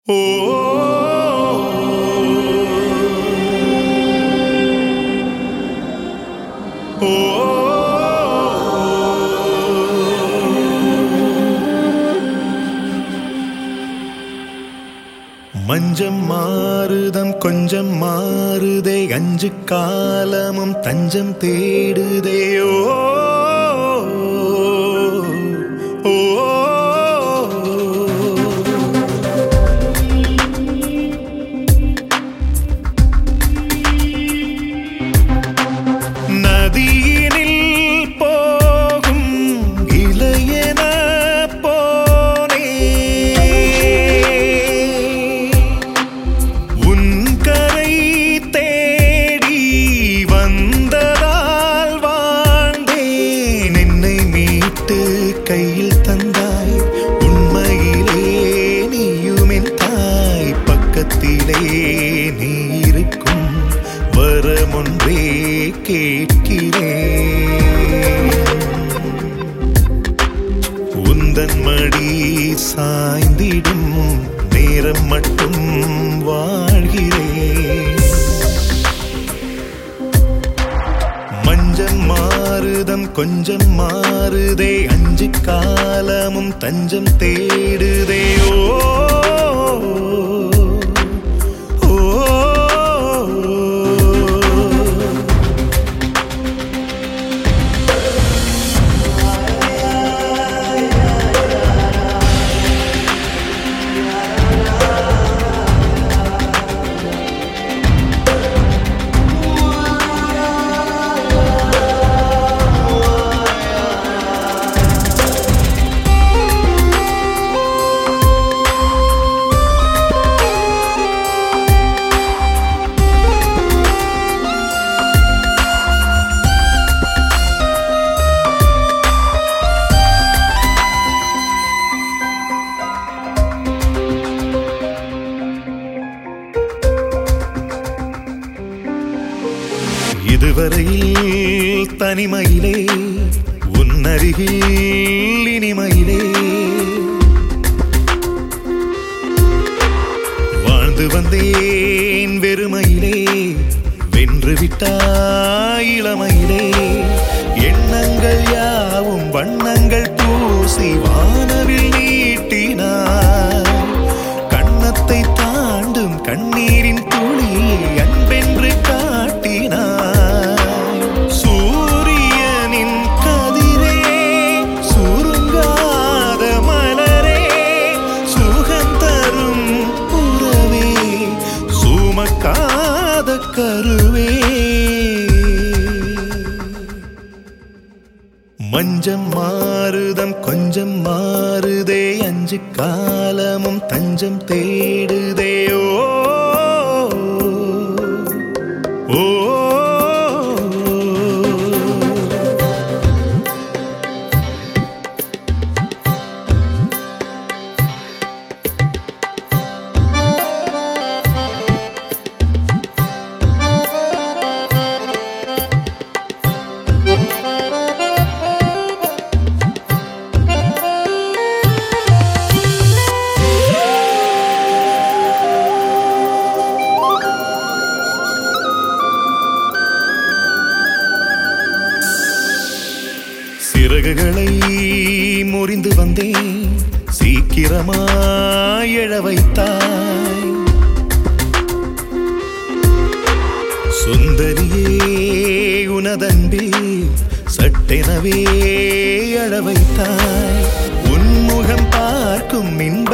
மஞ்சம் மாறுதம் கொஞ்சம் மாறுதே அஞ்சு காலமும் தஞ்சம் தேடுதே ஓ ஓ, நதியினில் போகும் இளையன போனே உன் கரை தேடி வந்ததால் வாழ்ந்தேன் என்னை மீட்டு கையில் தந்தாய் உண்மையிலே நீயும் என் தாய் பக்கத்திலே நீ இருக்கும் வரமொன்றே கேட்கிறேன் உந்தன் மடி சாய்ந்திடும் நேரம் மட்டும் வாழ்கிறேன் மஞ்சம் மாறுதம் கொஞ்சம் மாறுதே அஞ்சு காலமும் தஞ்சம் தேடுதே ஓ ஓ, இதுவரையில் தனிமையிலே உன்னருகில் இனிமையிலே வாழ்ந்து வந்தேன் வெறுமையிலே வென்று விட்டாய் இளமையிலே எண்ணங்கள் யாவும் வண்ணங்கள் பூசி வானவில் நீட்டினாய் கண்ணத்தை தாண்டும் கண்ணீரின் துளி அன்பென்று காட்டினாய் சூரியனின் கதிரே சுருங்காத மலரே சுகம் தரும் உறவே சுமக்காத கருவே மஞ்சம் மாறுதம் கொஞ்சம் மாறுதே அஞ்சு காலமும் தஞ்சம் தேடுதே ஓ ஓ சிறகுகளை முறிந்து வந்தேன் சீக்கிரமாய் எழ வைத்தாய் சுந்தரியே உனதன்பில் சட்டெனவே அழ வைத்தாய் உன்முகம் பார்க்கும் இன்ப